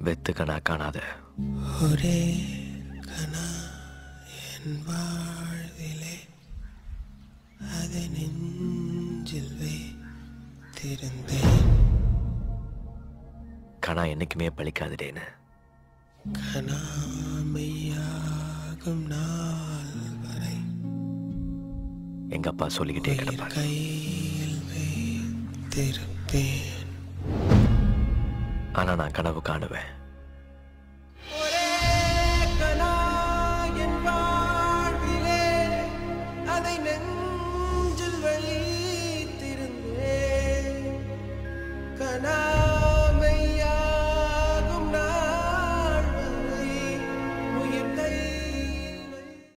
வெத்து கணா காணாத ஒரே கனா என் வாழ்விலே அதை நெஞ்சில் வைத்திருந்தேன் கணா என்னைக்குமே பழிக்காதுடேன்னு கனாமையாகும் நாள் வரை எங்க அப்பா சொல்லிக்கிட்டே உயிர் கிடப்பார் கையில் வைத்திருப்பேன் ஆனா நான் கனவு காணுவேன்